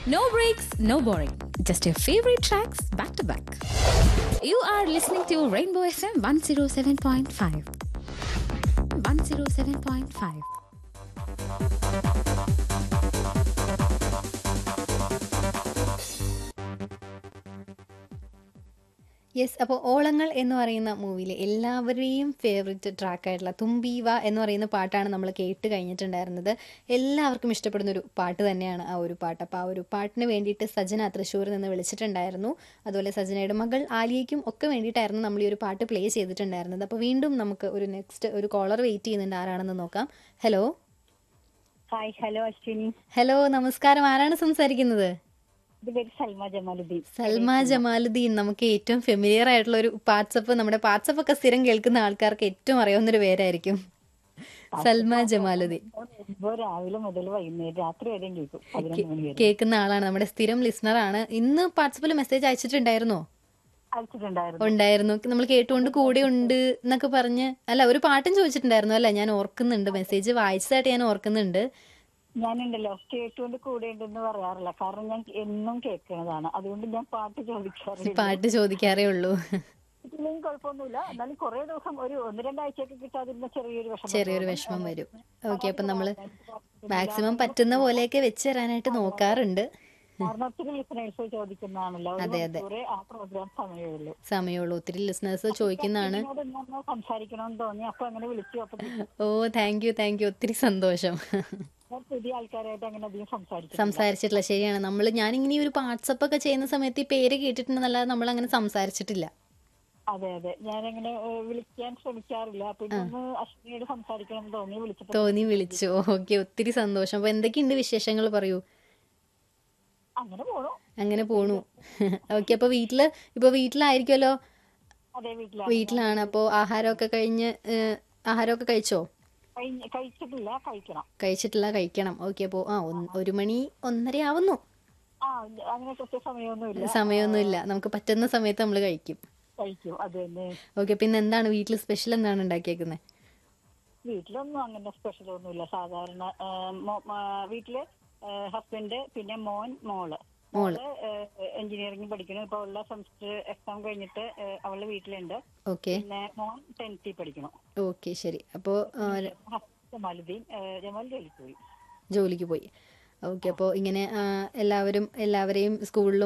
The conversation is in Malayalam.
No breaks, no boring. Just your favorite tracks back to back. You are listening to Rainbow FM 107.5. 107.5. Yes അപ്പോൾ ഓളങ്ങൾ എന്ന് പറയുന്ന മൂവിയിലെ എല്ലാവരുടെയും ഫേവററ്റ് ട്രാക്കായിട്ടുള്ള തുമ്പീവ എന്ന് പറയുന്ന പാട്ടാണ് നമ്മൾ കേട്ട് കഴിഞ്ഞിട്ടുണ്ടായിരുന്നത് എല്ലാവർക്കും ഇഷ്ടപ്പെടുന്ന ഒരു പാട്ട് തന്നെയാണ് ആ ഒരു പാട്ട് അപ്പോൾ ആ ഒരു പാട്ടിന് വേണ്ടിയിട്ട് സജന തൃശ്ശൂരിൽ നിന്ന് വിളിച്ചിട്ടുണ്ടായിരുന്നു അതുപോലെ സജനയുടെ മകൾ ആലിയയ്ക്കും ഒക്കെ വേണ്ടിയിട്ടായിരുന്നു നമ്മൾ ഈ ഒരു പാട്ട് പ്ലേ ചെയ്തിട്ടുണ്ടായിരുന്നത് അപ്പോൾ വീണ്ടും നമുക്ക് ഒരു നെക്സ്റ്റ് ഒരു കോളർ വെയിറ്റ് ചെയ്യുന്നുണ്ട് ആരാണെന്ന് നോക്കാം hello hi hello Ashwini hello നമസ്കാരം ആരാണ് സംസാരിക്കുന്നത് ഇത് പേര് സൽമ ജമാലുദ്ദീൻ സൽമ ജമാലുദ്ദീൻ നമുക്ക് ഏറ്റവും ഫെമിലിയർ ആയിട്ടുള്ള ഒരു പാട്സപ്പ് നമ്മുടെ പാട്സപ്പ് ഒക്കെ സ്ഥിരം കേൾക്കുന്ന ആൾക്കാർക്ക് ഏറ്റവും അറിയാവുന്ന ഒരു പേരായിരിക്കും സൽമ ജമാലുദ്ദീൻ ഇപ്പോ രാവിലെ മുതൽ വൈകുന്നേരം രാത്രി വരെയും കേൾക്കും പതിനൊന്ന് മണി വരെ കേൾക്കുന്ന ആളാണ് നമ്മുടെ സ്ഥിരം ലിസണർ ആണ് ഇന്ന് വാട്സപ്പിൽ മെസ്സേജ് അയച്ചിട്ടുണ്ടായിരുന്നോ അയച്ചിട്ടുണ്ടായിരുന്നു ഉണ്ടായിരുന്നു നമ്മൾ കേട്ടുകൊണ്ട് കൂടെ ഉണ്ട് എന്നൊക്കെ പറഞ്ഞ് അല്ല ഒരു പാട്ടും ചോദിച്ചിട്ടുണ്ടായിരുന്നു അല്ല ഞാൻ ഓർക്കുന്നുണ്ട് മെസ്സേജ് വായിച്ചതായിട്ട് ഞാൻ ഓർക്കുന്നുണ്ട് ഞാനുണ്ടല്ലോ കേട്ടുകൊണ്ട് കൂടെ ഉണ്ടെന്ന് പറയാറില്ല കാരണം ഞാൻ എന്നും കേൾക്കുന്നതാണ് അതുകൊണ്ട് ഞാൻ പാട്ട് ചോദിക്കാറില്ല പാട്ട് ചോദിക്കാറേ ഉള്ളൂ ഇതിലെയും കുഴപ്പമൊന്നുമില്ല എന്നാലും കുറെ ദിവസം ഒരു ഒന്ന് രണ്ടാഴ്ചയൊക്കെ കിട്ടാതിരുന്ന ചെറിയൊരു വിഷമം ചെറിയൊരു വിഷമം വരും ഓക്കെ അപ്പം നമ്മൾ മാക്സിമം പറ്റുന്ന പോലെയൊക്കെ വെച്ച് തരാനായിട്ട് നോക്കാറുണ്ട് കാരണം ഒത്തിരി ലിസണേഴ്സ് ചോദിക്കുന്നതാണല്ലോ ഒരു അതെ, അതെ. മണിക്കൂറേ ആ പ്രോഗ്രാം സമയമുള്ളൂ സമയമുള്ളൂ ഒത്തിരി ലിസണേഴ്സ് ചോദിക്കുന്നതാണ് എന്നോട് ഇന്നൊന്ന് സംസാരിക്കണമെന്ന് തോന്നി അപ്പൊ അങ്ങനെ വിളിച്ചു അപ്പൊ ഓ താങ്ക് യു താങ്ക് യു ഒത്തിരി സന്തോഷം ഞാൻ പുതിയ ആൾക്കാരായിട്ട് അങ്ങനെ അധികം സംസാരിക്കും സംസാരിച്ചിട്ടില്ല ശരിയാണ് നമ്മൾ ഞാനിങ്ങനെ ഈ ഒരു വാട്സപ്പ് ഒക്കെ ചെയ്യുന്ന സമയത്ത് ഈ പേര് കേട്ടിട്ടുണ്ടെന്നല്ലാതെ നമ്മൾ അങ്ങനെ സംസാരിച്ചിട്ടില്ല അതെ അതെ ഞാനങ്ങനെ ഏഹ്, വിളിക്കാൻ ശ്രമിക്കാറില്ല പിന്നെ ഒന്ന് അശ്വിനിയോട് സംസാരിക്കണം എന്ന് തോന്നി വിളിച്ചപ്പോ തോന്നി വിളിച്ചു ഓക്കെ ഒത്തിരി സന്തോഷം അപ്പൊ എന്തൊക്കെയുണ്ട് വിശേഷങ്ങൾ പറയൂ അങ്ങനെ പോണു അങ്ങനെ പോണു ഓക്കെ അപ്പൊ വീട്ടില് ഇപ്പൊ വീട്ടിലായിരിക്കുമല്ലോ അതെ വീട്ടിലാണ് വീട്ടിലാണ് അപ്പോ ആഹാരമൊക്കെ കഴിഞ്ഞ് ഏഹ്, ആഹാരമൊക്കെ കഴിച്ചോ കഴിഞ്ഞ- കഴിച്ചിട്ടില്ല കഴിക്കണം കഴിച്ചിട്ടില്ല കഴിക്കണം ഓക്കെ അപ്പോ ആ ഒന്ന്- ഒരു മണി ഒന്നര ആവുന്നു ആ അങ്ങനെ കൃത്യ സമയമൊന്നുമില്ല സമയമൊന്നുമില്ല നമുക്ക് പറ്റുന്ന സമയത്ത് നമ്മൾ കഴിക്കും കഴിക്കും അത് തന്നെ ഓക്കെ പിന്നെ എന്താണ് വീട്ടിൽ സ്പെഷ്യൽ എന്താണ് ഉണ്ടാക്കിയേക്കുന്നത് വീട്ടിലൊന്നും അങ്ങനെ സ്പെഷ്യൽ ഒന്നുമില്ല സാധാരണ ഏഹ്, മോ- മാ- വീട്ടില് ഹസ്ബൻഡ് പിന്നെ മോൻ മോള് മോള് എഞ്ചിനീയറിംഗ് പഠിക്കുന്നു ഇപ്പൊ ഉള്ള സെമസ്റ്റർ എക്സാം കഴിഞ്ഞിട്ട് ഏഹ്, അവളുടെ വീട്ടിലുണ്ട് ഓക്കെ പിന്നെ മോൻ ടെൻത്തിൽ പഠിക്കണം ഓക്കെ ശരി അപ്പോൾ ജമാലുദ്ദീൻ ഏഹ്, ജമാൽ ജോലിക്ക് പോയി ജോലിക്ക് പോയി ഓക്കെ അപ്പോൾ ഇങ്ങനെ ആ, എല്ലാവരും എല്ലാവരെയും സ്കൂളിലും